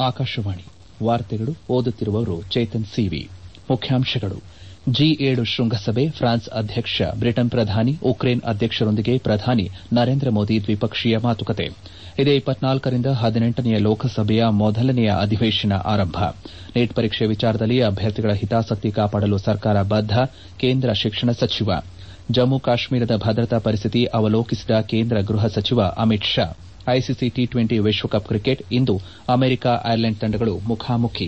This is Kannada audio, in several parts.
ಆಕಾಶವಾಣಿ ವಾರ್ತೆಗಳು ಓದುತ್ತಿರುವವರು ಚೇತನ್ ಸಿವಿ ಮುಖ್ಯಾಂಶಗಳು ಜಿ ಏಳು ಶೃಂಗಸಭೆ ಫ್ರಾನ್ಸ್ ಅಧ್ಯಕ್ಷ ಬ್ರಿಟನ್ ಪ್ರಧಾನಿ ಉಕ್ರೇನ್ ಅಧ್ಯಕ್ಷರೊಂದಿಗೆ ಪ್ರಧಾನಿ ನರೇಂದ್ರ ಮೋದಿ ದ್ವಿಪಕ್ಷೀಯ ಮಾತುಕತೆ ಇದೇ ರಿಂದ ಹದಿನೆಂಟನೆಯ ಲೋಕಸಭೆಯ ಮೊದಲನೆಯ ಅಧಿವೇಶನ ಆರಂಭ ನೀಟ್ ಪರೀಕ್ಷೆ ವಿಚಾರದಲ್ಲಿ ಅಭ್ಯರ್ಥಿಗಳ ಹಿತಾಸಕ್ತಿ ಕಾಪಾಡಲು ಸರ್ಕಾರ ಬದ್ದ ಕೇಂದ್ರ ಶಿಕ್ಷಣ ಸಚಿವ ಜಮ್ಮು ಕಾಶ್ಮೀರದ ಭದ್ರತಾ ಪರಿಸ್ಥಿತಿ ಅವಲೋಕಿಸಿದ ಕೇಂದ್ರ ಗೃಹ ಸಚಿವ Amit Shah ICC T twenty ವಿಶ್ವಕಪ್ ಕ್ರಿಕೆಟ್ ಇಂದು ಅಮೆರಿಕ ಐರ್ಲೆಂಡ್ ತಂಡಗಳು ಮುಖಾಮುಖಿ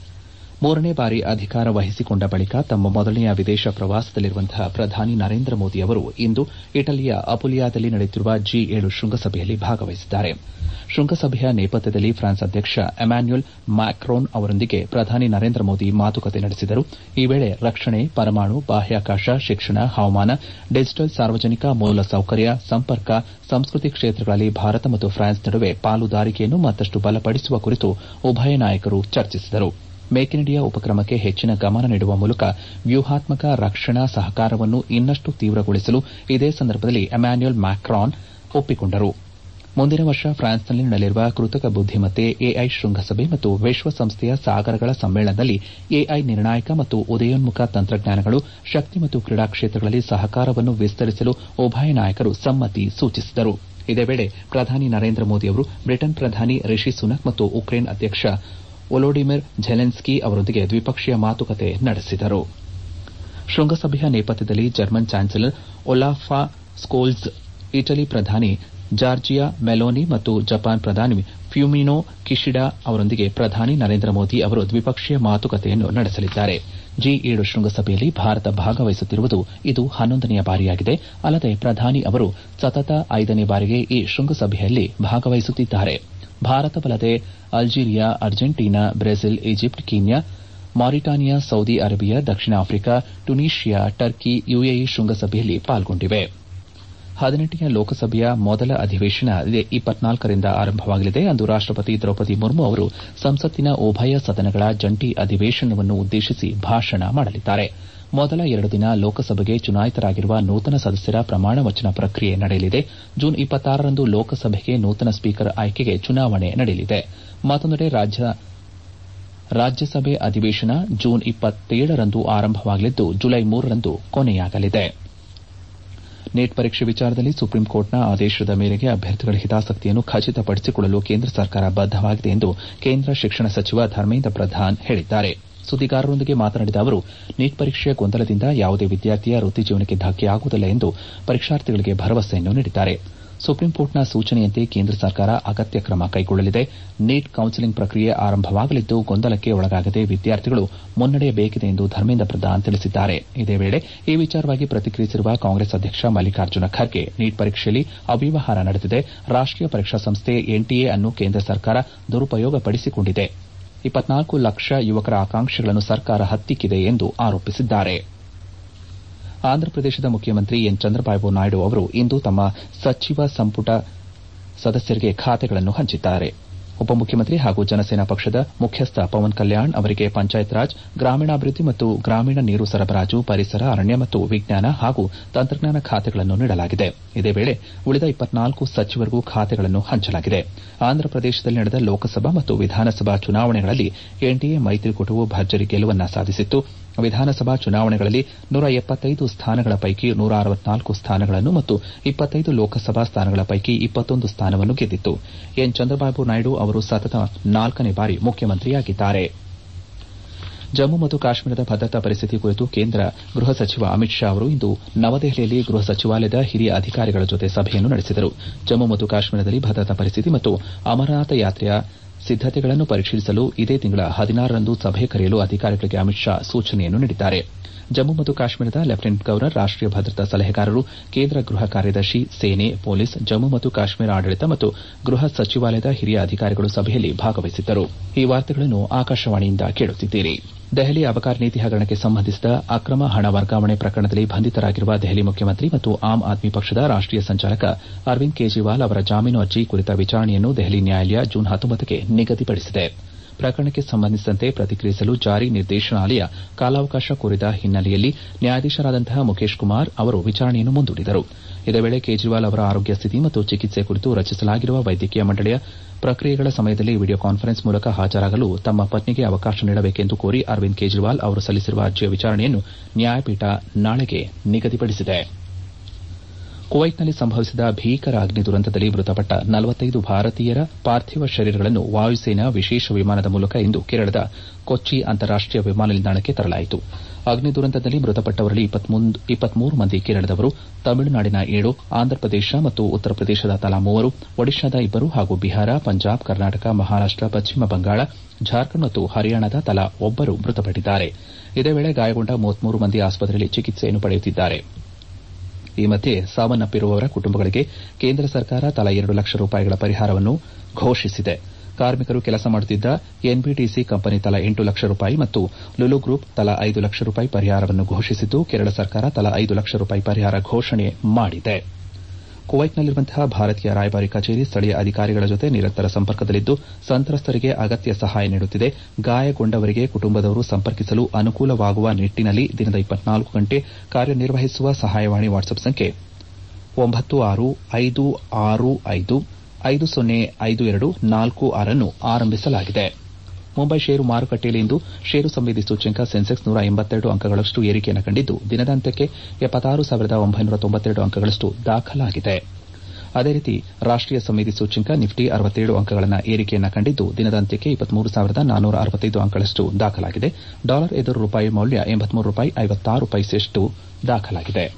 ಮೂರನೇ ಬಾರಿ ಅಧಿಕಾರ ವಹಿಸಿಕೊಂಡ ಬಳಿಕ ತಮ್ಮ ಮೊದಲನೆಯ ವಿದೇಶ ಪ್ರವಾಸದಲ್ಲಿರುವಂತಹ ಪ್ರಧಾನಿ ನರೇಂದ್ರ ಮೋದಿ ಅವರು ಇಂದು ಇಟಲಿಯ ಅಪುಲಿಯಾದಲ್ಲಿ ನಡೆಯುತ್ತಿರುವ ಜಿ ಏಳು ಶೃಂಗಸಭೆಯಲ್ಲಿ ಭಾಗವಹಿಸಿದ್ದಾರೆ ಶೃಂಗಸಭೆಯ ನೇಪಥ್ಯದಲ್ಲಿ ಫ್ರಾನ್ಸ್ ಅಧ್ಯಕ್ಷ ಎಮ್ಯಾನ್ಯುಯಲ್ ಮ್ಯಾಕ್ರೋನ್ ಅವರೊಂದಿಗೆ ಪ್ರಧಾನಿ ನರೇಂದ್ರ ಮೋದಿ ಮಾತುಕತೆ ನಡೆಸಿದರು ಈ ವೇಳೆ ರಕ್ಷಣೆ ಪರಮಾಣು ಬಾಹ್ಯಾಕಾಶ ಶಿಕ್ಷಣ ಹವಾಮಾನ ಡಿಜಿಟಲ್ ಸಾರ್ವಜನಿಕ ಮೂಲಸೌಕರ್ಯ ಸಂಪರ್ಕ ಸಂಸ್ಕೃತಿ ಕ್ಷೇತ್ರಗಳಲ್ಲಿ ಭಾರತ ಮತ್ತು ಫ್ರಾನ್ಸ್ ನಡುವೆ ಪಾಲುದಾರಿಕೆಯನ್ನು ಮತ್ತಷ್ಟು ಬಲಪಡಿಸುವ ಕುರಿತು ಉಭಯ ನಾಯಕರು ಚರ್ಚಿಸಿದರು ಮೇಕ್ ಇನ್ ಇಂಡಿಯಾ ಉಪಕ್ರಮಕ್ಕೆ ಹೆಚ್ಚಿನ ಗಮನ ನೀಡುವ ಮೂಲಕ ವ್ಯೂಹಾತ್ಮಕ ರಕ್ಷಣಾ ಸಹಕಾರವನ್ನು ಇನ್ನಷ್ಟು ತೀವ್ರಗೊಳಿಸಲು ಇದೇ ಸಂದರ್ಭದಲ್ಲಿ ಎಮ್ಯಾನ್ಯುಯಲ್ ಮ್ಯಾಕ್ರಾನ್ ಒಪ್ಪಿಕೊಂಡರು ಮುಂದಿನ ವರ್ಷ ಫ್ರಾನ್ಸ್ನಲ್ಲಿ ನಡೆಯಲಿರುವ ಕೃತಕ ಬುದ್ದಿಮತ್ತೆ ಎಐ ಶೃಂಗಸಭೆ ಮತ್ತು ವಿಶ್ವಸಂಸ್ಥೆಯ ಸಾಗರಗಳ ಸಮ್ಮೇಳನದಲ್ಲಿ ಎಐ ನಿರ್ಣಾಯಕ ಮತ್ತು ಉದಯೋನ್ಮುಖ ತಂತ್ರಜ್ಞಾನಗಳು ಶಕ್ತಿ ಮತ್ತು ಕ್ರೀಡಾ ಕ್ಷೇತ್ರಗಳಲ್ಲಿ ಸಹಕಾರವನ್ನು ವಿಸ್ತರಿಸಲು ಉಭಯ ನಾಯಕರು ಸಮ್ಮತಿ ಸೂಚಿಸಿದರು ಇದೇ ವೇಳೆ ಪ್ರಧಾನಿ ನರೇಂದ್ರ ಮೋದಿ ಅವರು ಬ್ರಿಟನ್ ಪ್ರಧಾನಿ ರಿಷಿ ಸುನಕ್ ಮತ್ತು ಉಕ್ರೇನ್ ಅಧ್ಯಕ್ಷ ವೊಲೊಡಿಮಿರ್ ಝೆಲೆನ್ಸ್ಕಿ ಅವರೊಂದಿಗೆ ದ್ವಿಪಕ್ಷೀಯ ಮಾತುಕತೆ ನಡೆಸಿದರು ಶೃಂಗಸಭೆಯ ನೇಪಥ್ಯದಲ್ಲಿ German chancellor Olaf Scholz Italy ಪ್ರಧಾನಿ ಜಾರ್ಜಿಯಾ ಮೆಲೋನಿ ಮತ್ತು ಜಪಾನ್ ಪ್ರಧಾನಿ ಫ್ಯೂಮಿನೋ ಕಿಶಿಡಾ ಅವರೊಂದಿಗೆ ಪ್ರಧಾನಿ ನರೇಂದ್ರ ಮೋದಿ ಅವರು ದ್ವಿಪಕ್ಷೀಯ ಮಾತುಕತೆಯನ್ನು ನಡೆಸಲಿದ್ದಾರೆ ಜಿ ಏಳು ಶೃಂಗಸಭೆಯಲ್ಲಿ ಭಾರತ ಭಾಗವಹಿಸುತ್ತಿರುವುದು ಇದು ಹನ್ನೊಂದನೆಯ ಬಾರಿಯಾಗಿದೆ ಅಲ್ಲದೆ ಪ್ರಧಾನಿ ಅವರು ಸತತ ಐದನೇ ಬಾರಿಗೆ ಈ ಶೃಂಗಸಭೆಯಲ್ಲಿ ಭಾಗವಹಿಸುತ್ತಿದ್ದಾರೆ ಭಾರತವಲ್ಲದೆ Algeria Argentina Brazil Egypt Kenya Mauritania Saudi Arabia ದಕ್ಷಿಣ ಆಫ್ರಿಕಾ ಟ್ಯುನೀಷಿಯಾ ಟರ್ಕಿ ಯುಎಇ ಶೃಂಗಸಭೆಯಲ್ಲಿ ಪಾಲ್ಗೊಂಡಿವೆ ಹದಿನೆಂಟನೇ ಲೋಕಸಭೆಯ ಮೊದಲ ಅಧಿವೇಶನ ಇದೇ ರಿಂದ ಆರಂಭವಾಗಲಿದೆ ಅಂದು ರಾಷ್ಟಪತಿ ದ್ರೌಪದಿ ಮುರ್ಮು ಅವರು ಸಂಸತ್ತಿನ ಉಭಯ ಸದನಗಳ ಜಂಟಿ ಅಧಿವೇಶನವನ್ನು ಉದ್ದೇಶಿಸಿ ಭಾಷಣ ಮಾಡಲಿದ್ದಾರೆ ಮೊದಲ ಎರಡು ದಿನ ಲೋಕಸಭೆಗೆ ಚುನಾಯಿತರಾಗಿರುವ ನೂತನ ಸದಸ್ಯರ ಪ್ರಮಾಣ ವಚನ ಪ್ರಕ್ರಿಯೆ ನಡೆಯಲಿದೆ ಜೂನ್ ರಂದು ಲೋಕಸಭೆಗೆ ನೂತನ ಸ್ಪೀಕರ್ ಆಯ್ಕೆಗೆ ಚುನಾವಣೆ ನಡೆಯಲಿದೆ ಮತ್ತೊಂದೆಡೆ ರಾಜ್ಯಸಭೆ ಅಧಿವೇಶನ ಜೂನ್ ರಂದು ಆರಂಭವಾಗಲಿದ್ದು ಜುಲೈ ಮೂರರಂದು ಕೊನೆಯಾಗಲಿದೆ ನೀಟ್ ಪರೀಕ್ಷೆ ವಿಚಾರದಲ್ಲಿ ಸುಪ್ರೀಂಕೋರ್ಟ್ನ ಆದೇಶದ ಮೇರೆಗೆ ಅಭ್ಯರ್ಥಿಗಳ ಹಿತಾಸಕ್ತಿಯನ್ನು ಖಚಿತಪಡಿಸಿಕೊಳ್ಳಲು ಕೇಂದ್ರ ಸರ್ಕಾರ ಬದ್ದವಾಗಿದೆ ಎಂದು ಕೇಂದ್ರ ಶಿಕ್ಷಣ ಸಚಿವ ಧರ್ಮೇಂದ್ರ ಪ್ರಧಾನ್ ಹೇಳಿದ್ದಾರೆ ಸುದ್ದಿಗಾರರೊಂದಿಗೆ ಮಾತನಾಡಿದ ಅವರು ನೀಟ್ ಪರೀಕ್ಷೆಯ ಗೊಂದಲದಿಂದ ಯಾವುದೇ ವಿದ್ಯಾರ್ಥಿಯ ವೃತ್ತಿ ಜೀವನಕ್ಕೆ ಧಕ್ಕೆಯಾಗುವುದಿಲ್ಲ ಎಂದು ಪರೀಕ್ಷಾರ್ಥಿಗಳಿಗೆ ಭರವಸೆಯನ್ನು ನೀಡಿದ್ದಾರೆ ಸುಪ್ರೀಂಕೋರ್ಟ್ನ ಸೂಚನೆಯಂತೆ ಕೇಂದ್ರ ಸರ್ಕಾರ ಅಗತ್ಯ ಕ್ರಮ ಕೈಗೊಳ್ಳಲಿದೆ ನೀಟ್ ಕೌನ್ಸೆಲಿಂಗ್ ಪ್ರಕ್ರಿಯೆ ಆರಂಭವಾಗಲಿದ್ದು ಗೊಂದಲಕ್ಕೆ ಒಳಗಾಗದೆ ವಿದ್ಯಾರ್ಥಿಗಳು ಮುನ್ನಡೆಯಬೇಕಿದೆ ಎಂದು ಧರ್ಮೇಂದ್ರ ಪ್ರಧಾನ್ ತಿಳಿಸಿದ್ದಾರೆ ಇದೇ ವೇಳೆ ಈ ವಿಚಾರವಾಗಿ ಪ್ರತಿಕ್ರಿಯಿಸಿರುವ ಕಾಂಗ್ರೆಸ್ ಅಧ್ಯಕ್ಷ ಮಲ್ಲಿಕಾರ್ಜುನ ಖರ್ಗೆ ನೀಟ್ ಪರೀಕ್ಷೆಯಲ್ಲಿ ಅವ್ಯವಹಾರ ನಡೆದಿದೆ ರಾಷ್ಟೀಯ ಪರೀಕ್ಷಾ ಸಂಸ್ಥೆ ಎನ್ಟಿಎ ಅನ್ನು ಕೇಂದ್ರ ಸರ್ಕಾರ ದುರುಪಯೋಗಪಡಿಸಿಕೊಂಡಿದೆ ಲಕ್ಷ ಯುವಕರ ಆಕಾಂಕ್ಷೆಗಳನ್ನು ಸರ್ಕಾರ ಹತ್ತಿಕ್ಕಿದೆ ಎಂದು ಆರೋಪಿಸಿದ್ದಾರೆ ಆಂಧ್ರಪ್ರದೇಶದ ಮುಖ್ಯಮಂತ್ರಿ ಎನ್ ಚಂದ್ರಬಾಬು ನಾಯ್ಡು ಅವರು ಇಂದು ತಮ್ಮ ಸಚಿವ ಸಂಪುಟ ಸದಸ್ಯರಿಗೆ ಖಾತೆಗಳನ್ನು ಹಂಚಿದ್ದಾರೆ ಉಪಮುಖ್ಯಮಂತ್ರಿ ಹಾಗೂ ಜನಸೇನಾ ಪಕ್ಷದ ಮುಖ್ಯಸ್ಥ ಪವನ್ ಕಲ್ಯಾಣ್ ಅವರಿಗೆ ಪಂಚಾಯತ್ ರಾಜ್ ಗ್ರಾಮೀಣಾಭಿವೃದ್ಧಿ ಮತ್ತು ಗ್ರಾಮೀಣ ನೀರು ಸರಬರಾಜು ಪರಿಸರ ಅರಣ್ಯ ಮತ್ತು ವಿಜ್ಞಾನ ಹಾಗೂ ತಂತ್ರಜ್ಞಾನ ಖಾತೆಗಳನ್ನು ನೀಡಲಾಗಿದೆ ಇದೇ ವೇಳೆ ಉಳಿದ ಸಚಿವರಿಗೂ ಖಾತೆಗಳನ್ನು ಹಂಚಲಾಗಿದೆ ಆಂಧ್ರಪ್ರದೇಶದಲ್ಲಿ ನಡೆದ ಲೋಕಸಭಾ ಮತ್ತು ವಿಧಾನಸಭಾ ಚುನಾವಣೆಗಳಲ್ಲಿ ಎನ್ಡಿಎ ಮೈತ್ರಿಕೂಟವು ಭರ್ಜರಿ ಗೆಲುವನ್ನು ಸಾಧಿಸಿತ್ತು ವಿಧಾನಸಭಾ ಚುನಾವಣೆಗಳಲ್ಲಿ ನೂರ ಎಪ್ಪತ್ತೈದು ಸ್ಥಾನಗಳ ಪೈಕಿ ನೂರ ಅರವತ್ನಾಲ್ಕು ಸ್ಥಾನಗಳನ್ನು ಮತ್ತು ಇಪ್ಪತ್ತೈದು ಲೋಕಸಭಾ ಸ್ಥಾನಗಳ ಪೈಕಿ ಇಪ್ಪತ್ತೊಂದು ಸ್ಥಾನವನ್ನು ಗೆದ್ದಿತ್ತು ಎನ್ ಚಂದ್ರಬಾಬು ನಾಯ್ಡು ಅವರು ಸತತ ನಾಲ್ಕನೇ ಬಾರಿ ಮುಖ್ಯಮಂತ್ರಿಯಾಗಿದ್ದಾರೆ ಜಮ್ಮು ಮತ್ತು ಕಾಶ್ಮೀರದ ಭದ್ರತಾ ಪರಿಸ್ಥಿತಿ ಕುರಿತು ಕೇಂದ್ರ ಗೃಹ ಸಚಿವ ಅಮಿತ್ ಶಾ ಅವರು ಇಂದು ನವದೆಹಲಿಯಲ್ಲಿ ಗೃಹ ಸಚಿವಾಲಯದ ಹಿರಿಯ ಅಧಿಕಾರಿಗಳ ಜೊತೆ ಸಭೆಯನ್ನು ನಡೆಸಿದರು ಜಮ್ಮು ಮತ್ತು ಕಾಶ್ಮೀರದಲ್ಲಿ ಭದ್ರತಾ ಪರಿಸ್ಥಿತಿ ಮತ್ತು ಅಮರನಾಥ ಯಾತ್ರೆಯ ಸಿದ್ದತೆಗಳನ್ನು ಪರಿಶೀಲಿಸಲು ಇದೇ ತಿಂಗಳ ಹದಿನಾರರಂದು ಸಭೆ ಕರೆಯಲು ಅಧಿಕಾರಿಗಳಿಗೆ ಅಮಿತ್ ಶಾ ಸೂಚನೆಯನ್ನು ನೀಡಿದ್ದಾರೆ ಜಮ್ಮು ಮತ್ತು ಕಾಶ್ಮೀರದ ಲೆಫ್ಟಿನೆಂಟ್ ಗವರ್ನರ್ ರಾಷ್ಟೀಯ ಭದ್ರತಾ ಸಲಹೆಗಾರರು ಕೇಂದ್ರ ಗೃಹ ಕಾರ್ಯದರ್ಶಿ ಸೇನೆ ಪೊಲೀಸ್ ಜಮ್ಮು ಮತ್ತು ಕಾಶ್ಮೀರ ಆಡಳಿತ ಮತ್ತು ಗೃಹ ಸಚಿವಾಲಯದ ಹಿರಿಯ ಅಧಿಕಾರಿಗಳು ಸಭೆಯಲ್ಲಿ ಭಾಗವಹಿಸಿದ್ದರು ಈ ವಾರ್ತೆಗಳನ್ನು ಆಕಾಶವಾಣಿಯಿಂದ ಕೇಳುತ್ತಿದ್ದೀರಿ ದೆಹಲಿ ಅಬಕಾರಿ ನೀತಿ ಹಗರಣಕ್ಕೆ ಸಂಬಂಧಿಸಿದ ಅಕ್ರಮ ಹಣ ವರ್ಗಾವಣೆ ಪ್ರಕರಣದಲ್ಲಿ ಬಂಧಿತರಾಗಿರುವ ದೆಹಲಿ ಮುಖ್ಯಮಂತ್ರಿ ಮತ್ತು ಆಮ್ ಆದ್ಮಿ ಪಕ್ಷದ ರಾಷ್ಟೀಯ ಸಂಚಾಲಕ ಅರವಿಂದ್ ಕೇಜ್ರಿವಾಲ್ ಅವರ ಜಾಮೀನು ಅರ್ಜಿ ಕುರಿತ ವಿಚಾರಣೆಯನ್ನು ದೆಹಲಿ ನ್ಯಾಯಾಲಯ ಜೂನ್ ಕ್ಕೆ ನಿಗದಿಪಡಿಸಿದೆ ಪ್ರಕರಣಕ್ಕೆ ಸಂಬಂಧಿಸಿದಂತೆ ಪ್ರತಿಕ್ರಿಯಿಸಲು ಜಾರಿ ನಿರ್ದೇಶನಾಲಯ ಕಾಲಾವಕಾಶ ಕೋರಿದ ಹಿನ್ನೆಲೆಯಲ್ಲಿ ನ್ಯಾಯಾಧೀಶರಾದಂತಹ ಮುಖೇಶ್ ಕುಮಾರ್ ಅವರು ವಿಚಾರಣೆಯನ್ನು ಮುಂದೂಡಿದರು ಇದೇ ವೇಳೆ ಕೇಜ್ರಿವಾಲ್ ಅವರ ಆರೋಗ್ಯ ಸ್ಥಿತಿ ಮತ್ತು ಚಿಕಿತ್ಸೆ ಕುರಿತು ರಚಿಸಲಾಗಿರುವ ವೈದ್ಯಕೀಯ ಮಂಡಳಿಯ ಪ್ರಕ್ರಿಯೆಗಳ ಸಮಯದಲ್ಲಿ ವಿಡಿಯೋ ಕಾನ್ಫರೆನ್ಸ್ ಮೂಲಕ ಹಾಜರಾಗಲು ತಮ್ಮ ಪತ್ನಿಗೆ ಅವಕಾಶ ನೀಡಬೇಕೆಂದು ಕೋರಿ ಅರವಿಂದ್ ಕೇಜ್ರಿವಾಲ್ ಅವರು ಸಲ್ಲಿಸಿರುವ ಅರ್ಜಿಯ ವಿಚಾರಣೆಯನ್ನು ನ್ಯಾಯಪೀಠ ನಾಳೆಗೆ ನಿಗದಿಪಡಿಸಿದೆ ಕುವೈತ್ನಲ್ಲಿ ಸಂಭವಿಸಿದ ಭೀಕರ ಅಗ್ನಿ ದುರಂತದಲ್ಲಿ ಮೃತಪಟ್ಟ ನಲವತ್ತೈದು ಭಾರತೀಯರ ಪಾರ್ಥಿವ ಶರೀರಗಳನ್ನು ವಾಯುಸೇನಾ ವಿಶೇಷ ವಿಮಾನದ ಮೂಲಕ ಇಂದು ಕೇರಳದ ಕೊಚ್ಚಿ ಅಂತಾರಾಷ್ಟೀಯ ವಿಮಾನ ನಿಲ್ದಾಣಕ್ಕೆ ತರಲಾಯಿತು ಅಗ್ನಿ ದುರಂತದಲ್ಲಿ ಮೃತಪಟ್ಟವರಲ್ಲಿ ಇಪ್ಪತ್ಮೂರು ಮಂದಿ ಕೇರಳದವರು ತಮಿಳುನಾಡಿನ ಏಳು ಆಂಧ್ರಪ್ರದೇಶ ಮತ್ತು ಉತ್ತರ ಪ್ರದೇಶದ ತಲಾ ಮೂವರು ಒಡಿಶಾದ ಇಬ್ಬರು ಹಾಗೂ ಬಿಹಾರ ಪಂಜಾಬ್ ಕರ್ನಾಟಕ ಮಹಾರಾಷ್ಟ ಪಶ್ಚಿಮ ಬಂಗಾಳ ಜಾರ್ಖಂಡ್ ಮತ್ತು ಹರಿಯಾಣದ ತಲಾ ಒಬ್ಬರು ಮೃತಪಟ್ಟಿದ್ದಾರೆ ಇದೇ ವೇಳೆ ಗಾಯಗೊಂಡ ಮೂವತ್ಮೂರು ಮಂದಿ ಆಸ್ಪತ್ರೆಯಲ್ಲಿ ಚಿಕಿತ್ಸೆಯನ್ನು ಪಡೆಯುತ್ತಿದ್ದಾರೆ ಈ ಮಧ್ಯೆ ಸಾವನ್ನಪ್ಪಿರುವವರ ಕುಟುಂಬಗಳಿಗೆ ಕೇಂದ್ರ ಸರ್ಕಾರ ತಲಾ ಎರಡು ಲಕ್ಷ ರೂಪಾಯಿಗಳ ಪರಿಹಾರವನ್ನು ಘೋಷಿಸಿದೆ ಕಾರ್ಮಿಕರು ಕೆಲಸ ಮಾಡುತ್ತಿದ್ದ ಎನ್ಬಿಟಿಸಿ ಕಂಪನಿ ತಲಾ ಎಂಟು ಲಕ್ಷ ರೂಪಾಯಿ ಮತ್ತು ಲುಲು ಗ್ರೂಪ್ ತಲಾ ಐದು ಲಕ್ಷ ರೂಪಾಯಿ ಪರಿಹಾರವನ್ನು ಘೋಷಿಸಿದ್ದು ಕೇರಳ ಸರ್ಕಾರ ತಲಾ ಐದು ಲಕ್ಷ ರೂಪಾಯಿ ಪರಿಹಾರ ಘೋಷಣೆ ಮಾಡಿದೆ ಕುವೈತ್ನಲ್ಲಿರುವಂತಹ ಭಾರತೀಯ ರಾಯಭಾರಿ ಕಚೇರಿ ಸ್ಥಳೀಯ ಅಧಿಕಾರಿಗಳ ಜೊತೆ ನಿರಂತರ ಸಂಪರ್ಕದಲ್ಲಿದ್ದು ಸಂತ್ರಸ್ತರಿಗೆ ಅಗತ್ಯ ಸಹಾಯ ನೀಡುತ್ತಿದೆ ಗಾಯಗೊಂಡವರಿಗೆ ಕುಟುಂಬದವರು ಸಂಪರ್ಕಿಸಲು ಅನುಕೂಲವಾಗುವ ನಿಟ್ಟಿನಲ್ಲಿ ದಿನದ ಇಪ್ಪತ್ನಾಲ್ಕು ಗಂಟೆ ಕಾರ್ಯನಿರ್ವಹಿಸುವ ಸಹಾಯವಾಣಿ ವಾಟ್ಸ್ಆಪ್ ಸಂಖ್ಯೆ ಒಂಬತ್ತು ಆರು ಐದು ಆರು ಐದು ಐದು ಸೊನ್ನೆ ಐದು ಎರಡು ನಾಲ್ಕು ಆರನ್ನು ಆರಂಭಿಸಲಾಗಿದೆ ಮುಂಬೈ ಷೇರು ಮಾರುಕಟ್ಟೆಯಲ್ಲಿ ಇಂದು ಷೇರು ಸಂವೇದಿ ಸೂಚ್ಯಂಕ ಸೆನ್ಸೆಕ್ಸ್ ನೂರ ಎಂಬತ್ತೆರಡು ಅಂಕಗಳಷ್ಟು ಏರಿಕೆಯನ್ನು ಕಂಡಿದ್ದು ದಿನದಾಂತ್ಯಕ್ಕೆ ಎಪ್ಪತ್ತಾರು ಸಾವಿರದ ಒಂಬೈನೂರ ತೊಂಬತ್ತೆರಡು ಅಂಕಗಳಷ್ಟು ದಾಖಲಾಗಿದೆ ಅದೇ ರೀತಿ ರಾಷ್ಟೀಯ ಸಂವೇದಿ ಸೂಚ್ಯಂಕ ನಿಫ್ಟಿ ಅರವತ್ತೇಳು ಅಂಕಗಳ ಏರಿಕೆಯನ್ನು ಕಂಡಿದ್ದು ದಿನದಾಂತ್ಯಕ್ಕೆ ಇಪ್ಪತ್ಮೂರು ಸಾವಿರದ ನಾನ್ನೂರ ಅರವತ್ತೈದು ಅಂಕಗಳಷ್ಟು ದಾಖಲಾಗಿದೆ ಡಾಲರ್ ಎದುರು ರೂಪಾಯಿ ಮೌಲ್ಯ ಎಂಬತ್ಮೂರು ರೂಪಾಯಿ ಐವತ್ತಾರು ಪೈಸೆಯಷ್ಟು ದಾಖಲಾಗಿದೆ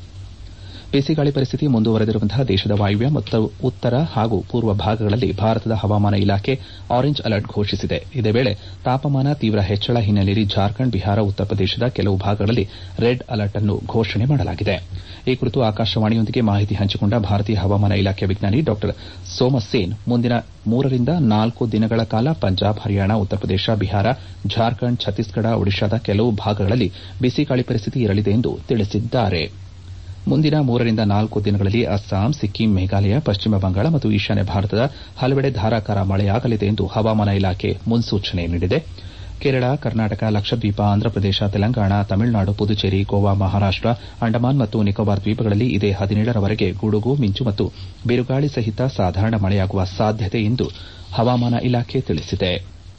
ಬಿಸಿಗಾಳಿ ಪರಿಸ್ಥಿತಿ ಮುಂದುವರೆದಿರುವಂತಹ ದೇಶದ ವಾಯುವ್ಯ ಮತ್ತು ಉತ್ತರ ಹಾಗೂ ಪೂರ್ವ ಭಾಗಗಳಲ್ಲಿ ಭಾರತದ ಹವಾಮಾನ ಇಲಾಖೆ ಆರೆಂಜ್ ಅಲರ್ಟ್ ಘೋಷಿಸಿದೆ ಇದೇ ವೇಳೆ ತಾಪಮಾನ ತೀವ್ರ ಹೆಚ್ಚಳ ಹಿನ್ನೆಲೆಯಲ್ಲಿ ಜಾರ್ಖಂಡ್ ಬಿಹಾರ ಉತ್ತರ ಪ್ರದೇಶದ ಕೆಲವು ಭಾಗಗಳಲ್ಲಿ ರೆಡ್ ಅಲರ್ಟ್ ಅನ್ನು ಘೋಷಣೆ ಮಾಡಲಾಗಿದೆ ಈ ಕುರಿತು ಆಕಾಶವಾಣಿಯೊಂದಿಗೆ ಮಾಹಿತಿ ಹಂಚಿಕೊಂಡ ಭಾರತೀಯ ಹವಾಮಾನ ಇಲಾಖೆ ವಿಜ್ಞಾನಿ ಡಾ ಸೋಮಸೇನ್ ಮುಂದಿನ ಮೂರರಿಂದ ನಾಲ್ಕು ದಿನಗಳ ಕಾಲ ಪಂಜಾಬ್ ಹರಿಯಾಣ ಉತ್ತರ ಪ್ರದೇಶ ಬಿಹಾರ ಜಾರ್ಖಂಡ್ ಛತ್ತೀಸ್ಗಢ ಒಡಿಶಾದ ಕೆಲವು ಭಾಗಗಳಲ್ಲಿ ಬಿಸಿಗಾಳಿ ಪರಿಸ್ಥಿತಿ ಇರಲಿದೆ ಎಂದು ತಿಳಿಸಿದ್ದಾರೆ ಮುಂದಿನ ಮೂರರಿಂದ ನಾಲ್ಕು ದಿನಗಳಲ್ಲಿ ಅಸ್ಸಾಂ ಸಿಕ್ಕಿಂ ಮೇಘಾಲಯ ಪಶ್ಚಿಮ ಬಂಗಾಳ ಮತ್ತು ಈಶಾನ್ಯ ಭಾರತದ ಹಲವೆಡೆ ಧಾರಾಕಾರ ಮಳೆಯಾಗಲಿದೆ ಎಂದು ಹವಾಮಾನ ಇಲಾಖೆ ಮುನ್ಸೂಚನೆ ನೀಡಿದೆ ಕೇರಳ ಕರ್ನಾಟಕ ಲಕ್ಷದ್ವೀಪ ಆಂಧ್ರಪ್ರದೇಶ ತೆಲಂಗಾಣ ತಮಿಳುನಾಡು ಪುದುಚೇರಿ ಗೋವಾ ಮಹಾರಾಷ್ಟ ಅಂಡಮಾನ್ ಮತ್ತು ನಿಕೋಬಾರ್ ದ್ವೀಪಗಳಲ್ಲಿ ಇದೇ ಹದಿನೇಳರವರೆಗೆ ಗುಡುಗು ಮಿಂಚು ಮತ್ತು ಬಿರುಗಾಳಿ ಸಹಿತ ಸಾಧಾರಣ ಮಳೆಯಾಗುವ ಸಾಧ್ಯತೆ ಎಂದು ಹವಾಮಾನ ಇಲಾಖೆ ತಿಳಿಸಿದೆ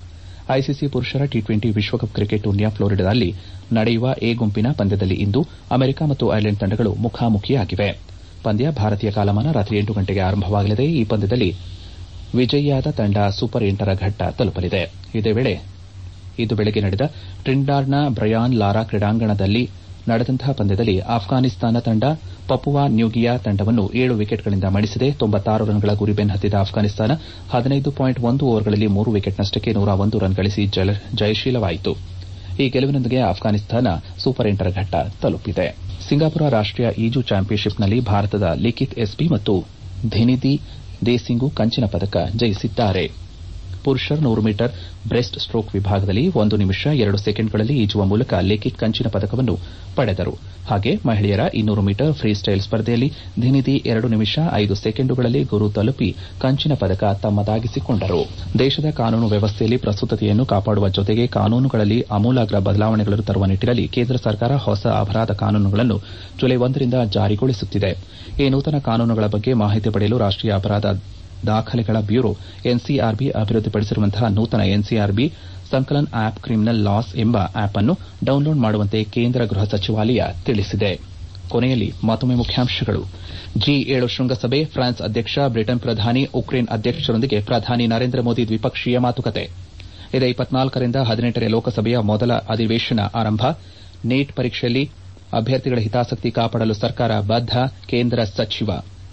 ಐಸಿಸಿ ಪುರುಷರ ಟಿ ಟ್ವೆಂಟಿ ವಿಶ್ವಕಪ್ ಕ್ರಿಕೆಟ್ ಟೂರ್ನಿಯ ಫ್ಲೋರಿಡಾದಲ್ಲಿ ನಡೆಯುವ ಎ ಗುಂಪಿನ ಪಂದ್ಯದಲ್ಲಿ ಇಂದು ಅಮೆರಿಕ ಮತ್ತು ಐರ್ಲೆಂಡ್ ತಂಡಗಳು ಮುಖಾಮುಖಿಯಾಗಿವೆ ಪಂದ್ಯ ಭಾರತೀಯ ಕಾಲಮಾನ ರಾತ್ರಿ ಎಂಟು ಗಂಟೆಗೆ ಆರಂಭವಾಗಲಿದೆ ಈ ಪಂದ್ಯದಲ್ಲಿ ವಿಜಯಿಯಾದ ತಂಡ ಸೂಪರ್ ಎಂಟರ ಘಟ್ಟ ತಲುಪಲಿದೆ ಇದೇ ವೇಳೆ ಇಂದು ಬೆಳಗ್ಗೆ ನಡೆದ ಟ್ರಿನ್ಡಾಡ್ನ ಬ್ರಯಾನ್ ಲಾರಾ ಕ್ರೀಡಾಂಗಣದಲ್ಲಿ ನಡೆದಂತಹ ಪಂದ್ಯದಲ್ಲಿ ಅಫ್ಘಾನಿಸ್ತಾನ ತಂಡ ಪಪುವಾ ನ್ಯೂಗಿಯಾ ತಂಡವನ್ನು ಏಳು ವಿಕೆಟ್ಗಳಿಂದ ಮಣಿಸಿದೆ ತೊಂಬತ್ತಾರು ರನ್ಗಳ ಗುರಿ ಬೆನ್ನತ್ತಿದ ಅಫ್ಘಾನಿಸ್ತಾನ ಹದಿನೈದು ಪಾಯಿಂಟ್ ಒಂದು ಓವರ್ಗಳಲ್ಲಿ ಮೂರು ವಿಕೆಟ್ ನಷ್ಟಕ್ಕೆ ನೂರ ಒಂದು ರನ್ ಗಳಿಸಿ ಜಯಶೀಲವಾಯಿತು ಈ ಗೆಲುವಿನೊಂದಿಗೆ ಅಫ್ಘಾನಿಸ್ತಾನ ಸೂಪರ್ ಎಂಟರ ಘಟ್ಟ ತಲುಪಿದೆ ಸಿಂಗಾಪುರ ರಾಷ್ಟೀಯ ಈಜು ಚಾಂಪಿಯನ್ಶಿಪ್ನಲ್ಲಿ ಭಾರತದ ಲಿಖಿತ್ ಎಸ್ಪಿ ಮತ್ತು ಧಿನಿದಿ ದೇಸಿಂಗು ಕಂಚಿನ ಪದಕ ಜಯಿಸಿದ್ದಾರೆ ಪುರುಷರ ನೂರು ಮೀಟರ್ ಬ್ರೆಸ್ಟ್ ಸ್ಟ್ರೋಕ್ ವಿಭಾಗದಲ್ಲಿ ಒಂದು ನಿಮಿಷ ಎರಡು ಸೆಕೆಂಡ್ಗಳಲ್ಲಿ ಈಜುವ ಮೂಲಕ ಲಿಖಿತ್ ಕಂಚಿನ ಪದಕವನ್ನು ಪಡೆದರು ಹಾಗೆ ಮಹಿಳೆಯರ ಇನ್ನೂರು ಮೀಟರ್ ಫ್ರೀ ಸ್ಟೈಲ್ ಸ್ಪರ್ಧೆಯಲ್ಲಿ ಧಿನಿದಿ ಎರಡು ನಿಮಿಷ ಐದು ಸೆಕೆಂಡುಗಳಲ್ಲಿ ಗುರು ತಲುಪಿ ಕಂಚಿನ ಪದಕ ತಮ್ಮದಾಗಿಸಿಕೊಂಡರು ದೇಶದ ಕಾನೂನು ವ್ಯವಸ್ಥೆಯಲ್ಲಿ ಪ್ರಸ್ತುತತೆಯನ್ನು ಕಾಪಾಡುವ ಜೊತೆಗೆ ಕಾನೂನುಗಳಲ್ಲಿ ಆಮೂಲಾಗ್ರ ಬದಲಾವಣೆಗಳನ್ನು ತರುವ ನಿಟ್ಟಿನಲ್ಲಿ ಕೇಂದ್ರ ಸರ್ಕಾರ ಹೊಸ ಅಪರಾಧ ಕಾನೂನುಗಳನ್ನು ಜುಲೈ ಒಂದರಿಂದ ಜಾರಿಗೊಳಿಸುತ್ತಿದೆ ಈ ನೂತನ ಕಾನೂನುಗಳ ಬಗ್ಗೆ ಮಾಹಿತಿ ಪಡೆಯಲು ರಾಷ್ಟೀಯ ಅಪರಾಧ ದಾಖಲೆಗಳ ಬ್ಯೂರೋ ಎನ್ಸಿಆರ್ಬಿ ಅಭಿವೃದ್ಧಿಪಡಿಸಿರುವಂತಹ ನೂತನ NCRB Sankalan app criminal laws ಎಂಬ ಆಪ್ ಅನ್ನು ಡೌನ್ಲೋಡ್ ಮಾಡುವಂತೆ ಕೇಂದ್ರ ಗೃಹ ಸಚಿವಾಲಯ ತಿಳಿಸಿದೆ ಕೊನೆಯಲ್ಲಿ ಮತ್ತೊಮ್ಮೆ ಮುಖ್ಯಾಂಶಗಳು ಜಿ ಏಳು ಶೃಂಗಸಭೆ ಫ್ರಾನ್ಸ್ ಅಧ್ಯಕ್ಷ ಬ್ರಿಟನ್ ಪ್ರಧಾನಿ ಉಕ್ರೇನ್ ಅಧ್ಯಕ್ಷರೊಂದಿಗೆ ಪ್ರಧಾನಿ ನರೇಂದ್ರ ಮೋದಿ ದ್ವಿಪಕ್ಷೀಯ ಮಾತುಕತೆ ಇದೇ ಇಪ್ಪತ್ನಾಲ್ಕರಿಂದ ಹದಿನೆಂಟನೇ ಲೋಕಸಭೆಯ ಮೊದಲ ಅಧಿವೇಶನ ಆರಂಭ ನೀಟ್ ಪರೀಕ್ಷೆಯಲ್ಲಿ ಅಭ್ಯರ್ಥಿಗಳ ಹಿತಾಸಕ್ತಿ ಕಾಪಾಡಲು ಸರ್ಕಾರ ಬದ್ದ ಕೇಂದ್ರ ಸಚಿವ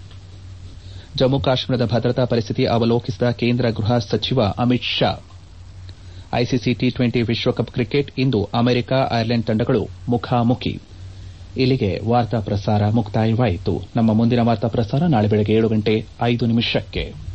ಜಮ್ಮು ಕಾಶ್ಮೀರದ ಭದ್ರತಾ ಪರಿಸ್ಥಿತಿ ಅವಲೋಕಿಸಿದ ಕೇಂದ್ರ ಗೃಹ ಸಚಿವ Amit Shah ICC T twenty ವಿಶ್ವಕಪ್ ಕ್ರಿಕೆಟ್ ಇಂದು ಅಮೆರಿಕ ಐರ್ಲೆಂಡ್ ತಂಡಗಳು ಮುಖಾಮುಖಿ ಇಲ್ಲಿಗೆ ವಾರ್ತಾ ಪ್ರಸಾರ ಮುಕ್ತಾಯವಾಯಿತು ನಮ್ಮ ಮುಂದಿನ ವಾರ್ತಾ ಪ್ರಸಾರ ನಾಳೆ ಬೆಳಗ್ಗೆ ಏಳು ಗಂಟೆ ಐದು ನಿಮಿಷಕ್ಕೆ